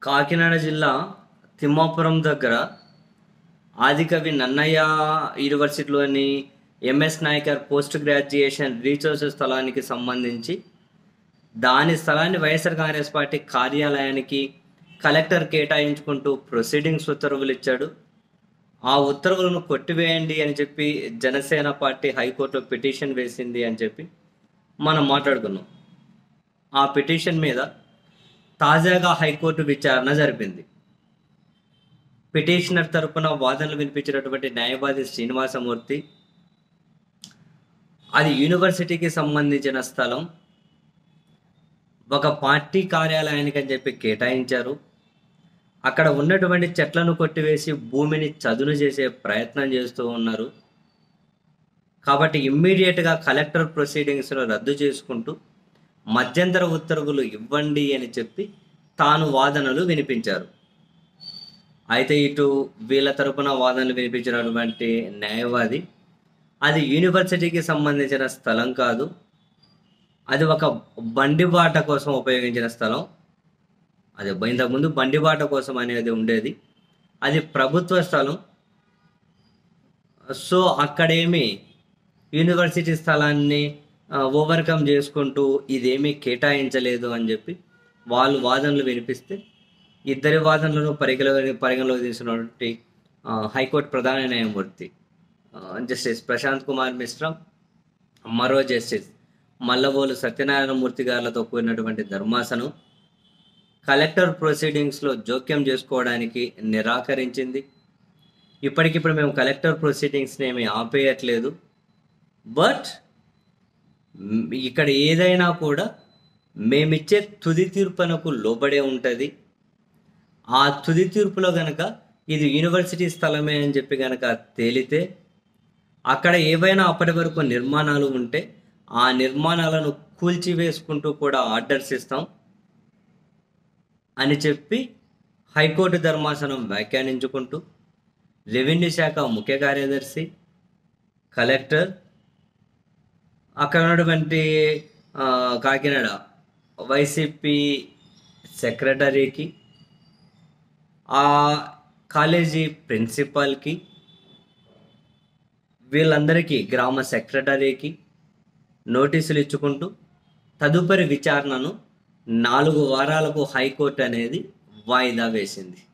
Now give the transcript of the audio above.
కాకినాడ జిల్లా తిమ్మాపురం దగ్గర ఆదికవి నన్నయ్య యూనివర్సిటీలోని MS Nayakar post graduation resource స్థలానికి సంబంధించి దాని స్థలాన్ని వైఎస్ఆర్ కాంగ్రెస్ పార్టీ కార్యాలయానికి కలెక్టర్ కేటాయించుకుంటూ ప్రొసీడింగ్స్ ఉత్తర్వులు ఇచ్చాడు ఆ ఉత్తర్వులను కొట్టివేయండి అని చెప్పి జనసేన పార్టీ హైకోర్టులో పిటిషన్ వేసింది అని చెప్పి మనం మాట్లాడుకున్నాం ఆ పిటిషన్ మీద తాజాగా హైకోర్టు విచారణ జరిపింది పిటిషనర్ తరపున వాదనలు వినిపించినటువంటి న్యాయవాది శ్రీనివాసమూర్తి అది యూనివర్సిటీకి సంబంధించిన స్థలం ఒక పార్టీ కార్యాలయానికి అని చెప్పి కేటాయించారు అక్కడ ఉన్నటువంటి చెట్లను కొట్టివేసి భూమిని చదును చేసే ప్రయత్నం చేస్తూ ఉన్నారు కాబట్టి ఇమ్మీడియట్గా కలెక్టర్ ప్రొసీడింగ్స్ను రద్దు చేసుకుంటూ మధ్యంతర ఉత్తర్వులు ఇవ్వండి అని చెప్పి తాను వాదనలు వినిపించారు అయితే ఇటు వీళ్ళ తరపున వాదనలు వినిపించినటువంటి న్యాయవాది అది యూనివర్సిటీకి సంబంధించిన స్థలం కాదు అది ఒక బండిబాట కోసం ఉపయోగించిన స్థలం అది ఇంతకుముందు బండిబాట కోసం అనేది ఉండేది అది ప్రభుత్వ స్థలం సో అక్కడేమి యూనివర్సిటీ స్థలాన్ని ఓవర్కమ్ చేసుకుంటూ ఇదేమీ కేటాయించలేదు అని చెప్పి వాళ్ళు వాదనలు వినిపిస్తే ఇద్దరి వాదనలను పరిగణ పరిగణలోకి తీసుకున్నటువంటి ఆ, హైకోర్టు ప్రధాన న్యాయమూర్తి ఆ, జస్టిస్ ప్రశాంత్ కుమార్ మిశ్రా మరో జస్టిస్ మల్లబోలు సత్యనారాయణమూర్తి గారులతో కూడినటువంటి ధర్మాసనం కలెక్టర్ ప్రొసీడింగ్స్లో జోక్యం చేసుకోవడానికి నిరాకరించింది ఇప్పటికిప్పుడు మేము కలెక్టర్ ప్రొసీడింగ్స్ని ఏమీ ఆపేయట్లేదు బట్ మ్, ఇక్కడ ఏదైనా కూడా మేమిచ్చే తుది తీర్పునకు లోబడే ఉంటుంది ఆ తుది తీర్పులో గనక ఇది యూనివర్సిటీ స్థలమే అని చెప్పి గనక తేలితే అక్కడ ఏవైనా అప్పటి వరకు నిర్మాణాలు ఉంటే ఆ నిర్మాణాలను కూల్చివేసుకుంటూ కూడా ఆర్డర్స్ ఇస్తాం అని చెప్పి హైకోర్టు ధర్మాసనం వ్యాఖ్యానించుకుంటూ రెవెన్యూ శాఖ ముఖ్య కార్యదర్శి కలెక్టర్ అక్కడ ఉన్నటువంటి ఆ, కాకినాడ వైసీపీ సెక్రటరీకి ఆ కాలేజీ ప్రిన్సిపాల్కి వీళ్ళందరికీ గ్రామ సెక్రటరీకి నోటీసులు ఇచ్చుకుంటూ తదుపరి విచారణను నాలుగు వారాలకు హైకోర్టు అనేది వాయిదా వేసింది